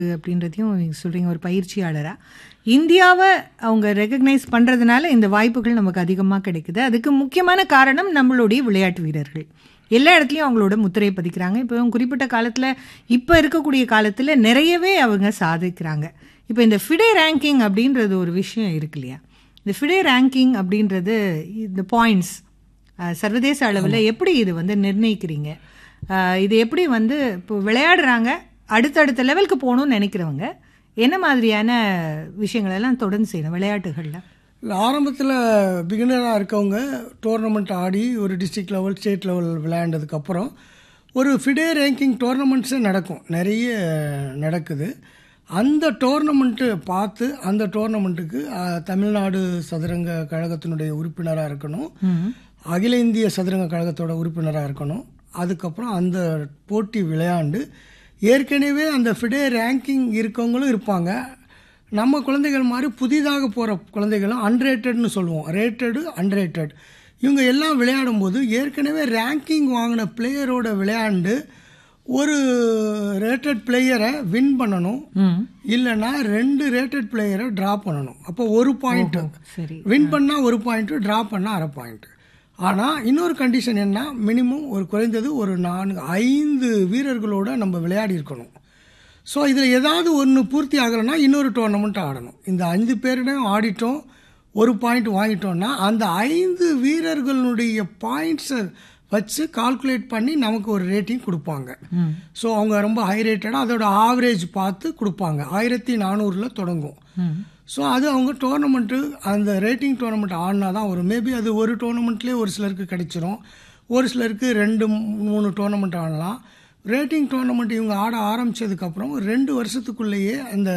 அப்படின்றதையும் நீங்க சொல்றீங்க ஒரு பயிற்சியாளரா. இந்தியாவ அவங்க ரெகக்னைஸ் பண்றதுனால இந்த வாய்ப்புகள் நமக்கு அதிகமா கிடைக்குது. அதுக்கு முக்கியமான காரணம் நம்மளுடைய விளையாட்டு வீரர்கள். எல்லா இடத்துலயும் அவங்களோட முத்திரைய பதிக்கிறாங்க. இப்போ குறிப்பிட்ட காலத்துல இப்ப இருக்கக்கூடிய காலத்துல நிறையவே அவங்க சாதிக்கிறாங்க. இப்ப இந்த ஃபிடே ரேங்கிங் அப்படின்றது ஒரு விஷயம் இருக்கு இல்லையா? இந்த ஃபிடே ரேங்கிங் அப்படின்றது இந்த பாயிண்ட்ஸ் அ சர்வதேச அளவுல எப்படி இது வந்து நிர்ணயிக்கிறீங்க? அ இது எப்படி வந்து இப்போ விளையாடுறாங்க, அடுத்தடுத்த லெவலுக்கு போணும்னு நெனைக்கிறவங்க, என்ன மாதிரியான விஷயங்கள் எல்லாம் தொடர்ந்து செய்யணும் விளையாட்டுகள்ல? இல்ல ஆரம்பத்துல பிகினரா இருக்கவங்க டோர்னமெண்ட் ஆடி ஒரு டிஸ்ட்ரிக்ட் லெவல், ஸ்டேட் லெவல் விளையாண்டதுக்கப்புறம் ஒரு ஃபிடே ரேங்கிங் டோர்னமெண்ட்ஸே நடக்கும். நிறைய நடக்குது. அந்த டோர்னமெண்ட்டு பார்த்து அந்த டோர்னமெண்ட்டுக்கு அ தமிழ்நாடு சதுரங்க கழகத்தினுடைய உறுப்பினரா இருக்கணும். அகில இந்திய சதுரங்க கழகத்தோட உறுப்பினரா இருக்கணும். அதுக்கப்புறம் அந்த போட்டி விளையாண்டு ஏற்கனவே அந்த ஃபிடே ரேங்கிங் இருக்கவங்களும் இருப்பாங்க. நம்ம குழந்தைகள் மாரி புதிதாக போற குழந்தைகளும் அன்ரேட்டட்ன்னு சொல்லுவோம். Rated, unrated. இவங்க எல்லாம் விளையாடும்போது ஏற்கனவே ரேங்கிங் வாங்குன பிளேயரோட விளையாண்டு ஒரு ரேட்டட் பிளேயர வின் பண்ணணும். ம். இல்லன்னா 2 ரேட்டட் பிளேயர டிரா பண்ணணும். அப்போ 1 பாயிண்ட். சரி. வின் பண்ணா 1 பாயிண்ட், டிரா பண்ணா 1/2 பாயிண்ட். ஆனா இன்னொரு கண்டிஷன் என்ன மினிமம் ஒரு குறைந்தது ஒரு 4 5 வீரர்களோட நம்ம விளையாடி இருக்கணும். ஸோ இதில் ஏதாவது ஒன்று பூர்த்தி ஆகலைன்னா இன்னொரு டோர்னமெண்ட் ஆடணும். இந்த 5 பேரிடம் ஆடிட்டோம், 1 பாயிண்ட் வாங்கிட்டோம்னா அந்த 5 வீரர்களுடைய பாயிண்ட்ஸை வச்சு கால்குலேட் பண்ணி நமக்கு ஒரு ரேட்டிங் கொடுப்பாங்க. ம். ஸோ அவங்க ரொம்ப ஹை ரேட்டடாக அதோட ஆவரேஜ் பார்த்து கொடுப்பாங்க. 1400ல தொடங்கும். ம். ஸோ அது அவங்க டோர்னமெண்ட்டு அந்த ரேட்டிங் டோர்னமெண்ட் ஆடினா தான் வரும். மேபி அது ஒரு டோர்னமெண்ட்லேயே ஒரு சிலருக்கு கிடைச்சிரும். ஒரு சிலருக்கு 2, 3 டோர்னமெண்ட் ஆடலாம். ரேட்டிங் டோர்னமெண்ட் இவங்க ஆட ஆரம்பிச்சதுக்கப்புறம் 2 வருஷத்துக்குள்ளேயே அந்த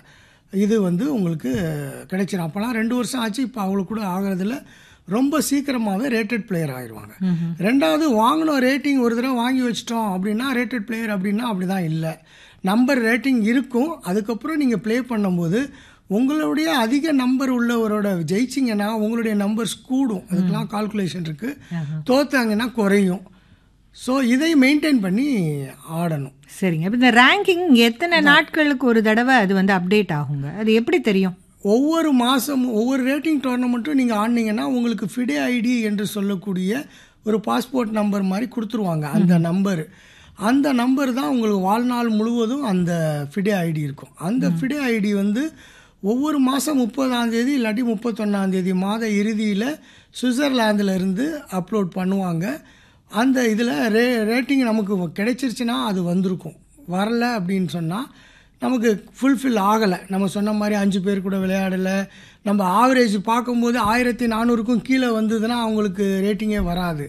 இது வந்து உங்களுக்கு கிடைச்சிரும். அப்போலாம் 2 வருஷம் ஆச்சு. இப்போ அவங்களுக்கு கூட ஆகிறதுல ரொம்ப சீக்கிரமாகவே ரேட்டட் பிளேயர் ஆயிடுவாங்க. ரெண்டாவது வாங்கின ரேட்டிங் ஒரு தடவை வாங்கி வச்சிட்டோம் அப்படின்னா ரேட்டட் பிளேயர் அப்படின்னா அப்படி தான் இல்லை. நம்பர் ரேட்டிங் இருக்கும். அதுக்கப்புறம் நீங்கள் ப்ளே பண்ணும்போது உங்களுடைய அதிக நம்பர் உள்ளவரோட ஜெயிச்சிங்கன்னா உங்களுடைய நம்பர்ஸ் கூடும். அதுக்கெல்லாம் கால்குலேஷன் இருக்கு. தோத்தாங்கன்னா குறையும். ஸோ இதை மெயின்டைன் பண்ணி ஆடணும். சரிங்க. இப்ப இந்த ரேங்கிங் எத்தனை நாட்களுக்கு ஒரு தடவை அது வந்து அப்டேட் ஆகுங்க? அது எப்படி தெரியும்? ஒவ்வொரு மாதமும் ஒவ்வொரு ரேட்டிங் டோர்னமெண்ட்டும் நீங்கள் ஆடினீங்கன்னா உங்களுக்கு ஃபிடே ஐடி என்று சொல்லக்கூடிய ஒரு பாஸ்போர்ட் நம்பர் மாதிரி கொடுத்துருவாங்க. அந்த நம்பர் அந்த நம்பர் தான் உங்களுக்கு வாழ்நாள் முழுவதும் அந்த ஃபிடே ஐடி இருக்கும். அந்த ஃபிடே ஐடி வந்து ஒவ்வொரு மாதம் 30ஆம் தேதி இல்லாட்டி 31ஆம் தேதி மாத இறுதியில் சுவிட்சர்லாந்தில் இருந்து அப்லோட் பண்ணுவாங்க. அந்த இதில் ரே ரேட்டிங் நமக்கு கிடைச்சிருச்சுன்னா அது வந்திருக்கும். வரல அப்படின்னு சொன்னால் நமக்கு ஃபுல்ஃபில் ஆகலை. நம்ம சொன்ன மாதிரி 5 பேர் கூட விளையாடலை. நம்ம ஆவரேஜ் பார்க்கும்போது 1400க்கும் கீழே வந்ததுன்னா அவங்களுக்கு ரேட்டிங்கே வராது.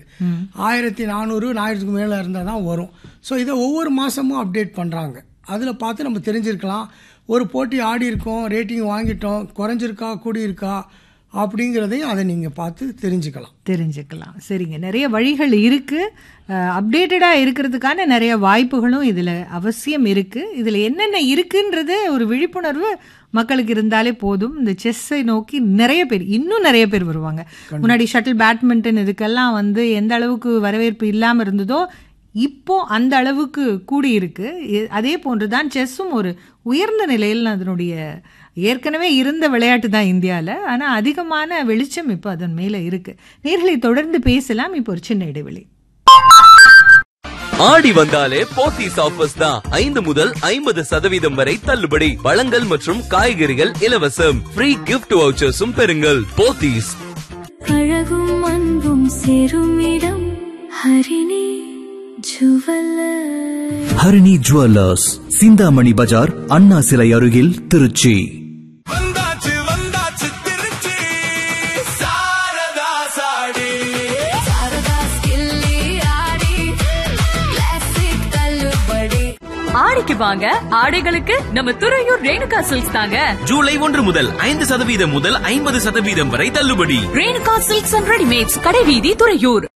1400, 1000க்கு மேலே இருந்தால் தான் வரும். ஸோ இதை ஒவ்வொரு மாதமும் அப்டேட் பண்ணுறாங்க. அதில் பார்த்து நம்ம தெரிஞ்சிருக்கலாம். ஒரு போட்டி ஆடி இருக்கோம், ரேட்டிங் வாங்கிட்டோம், குறைஞ்சிருக்கா, கூடியிருக்கா அப்படிங்கிறதையும் அதை நீங்கள் பார்த்து தெரிஞ்சுக்கலாம். தெரிஞ்சுக்கலாம். சரிங்க. நிறைய வழிகள் இருக்கு. அ அப்டேட்டடா இருக்கிறதுக்கான நிறைய வாய்ப்புகளும் இதுல அவசியம் இருக்கு. இதுல என்னென்ன இருக்குன்றது ஒரு விழிப்புணர்வு மக்களுக்கு இருந்தாலே போதும். இந்த செஸ்ஸை நோக்கி நிறைய பேர் இன்னும் நிறைய பேர் வருவாங்க. முன்னாடி ஷட்டில் பேட்மிண்டன் இதுக்கெல்லாம் வந்து எந்த அளவுக்கு வரவேற்பு இல்லாம இருந்ததோ இப்போ அந்த அளவுக்கு கூடி இருக்கு. எ- அதே போன்று தான் செஸ்ஸும் ஒரு உயர்ந்த நிலையில் அதனுடைய ஏற்கனவே இருந்த விளையாட்டு தான் இந்தியால. ஆனா அதிகமான வெளிச்சம் இப்போ அதன் மேல இருக்கு. நேர்களை தொடர்ந்து பேசலாம். இப்போ ஒரு சின்ன இடைவெளி. ஆடி வந்தாலே போத்தீஸ் ஆஃபர்ஸ் தான் ஐந்து முதல் ஐம்பது சதவீதம் வரை தள்ளுபடி பழங்கள் மற்றும் காய்கறிகள் இலவசம் ஃப்ரீ கிஃப்ட் வவுச்சர்ஸும் பெறுங்கள் போத்தீஸ் அழகும் அன்பும் சேரும் இடம் ஹரிணி ஜுவல்லர் ஹரிணி ஜுவல்லர்ஸ் சிந்தாமணி பஜார் அண்ணா சிலை அருகில் திருச்சி வந்தாச்சு வந்தாச்சு திருச்சி சாரதா சாடி சாரதா ஸ்கில்லி ஆடி கிளாசிக் தள்ளுபடி ஆடிக்கு வாங்க ஆடைகளுக்கு நம்ம துறையூர் ரேணுகா சில்க்ஸ் தாங்க ஜூலை ஒன்று முதல் ஐந்து சதவீதம் முதல் ஐம்பது சதவீதம் வரை தள்ளுபடி ரேணுகா சில்க்ஸ் அண்ட் ரெடிமேட்ஸ் கடைவீதி Thuraiyur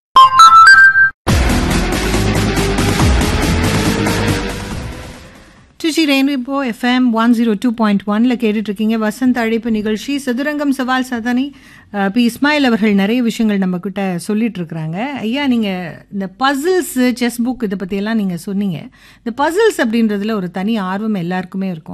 Trichy rainbow FM one zero two point ஒன்ல கேட்டுட்டு இருக்கீங்க வசந்த் அழைப்பு நிகழ்ச்சி சதுரங்கம் சவால் சாதனை அஹ், பி இஸ்மாயில் அவர்கள் நிறைய விஷயங்கள் நம்ம கிட்ட சொல்லிட்டு இருக்கிறாங்க ஐயா நீங்க இந்த பசில்ஸ் செஸ் புக் இதை பத்தி எல்லாம் நீங்க சொன்னீங்க இந்த பசில்ஸ் அப்படின்றதுல ஒரு தனி ஆர்வம் எல்லாருக்குமே இருக்கும்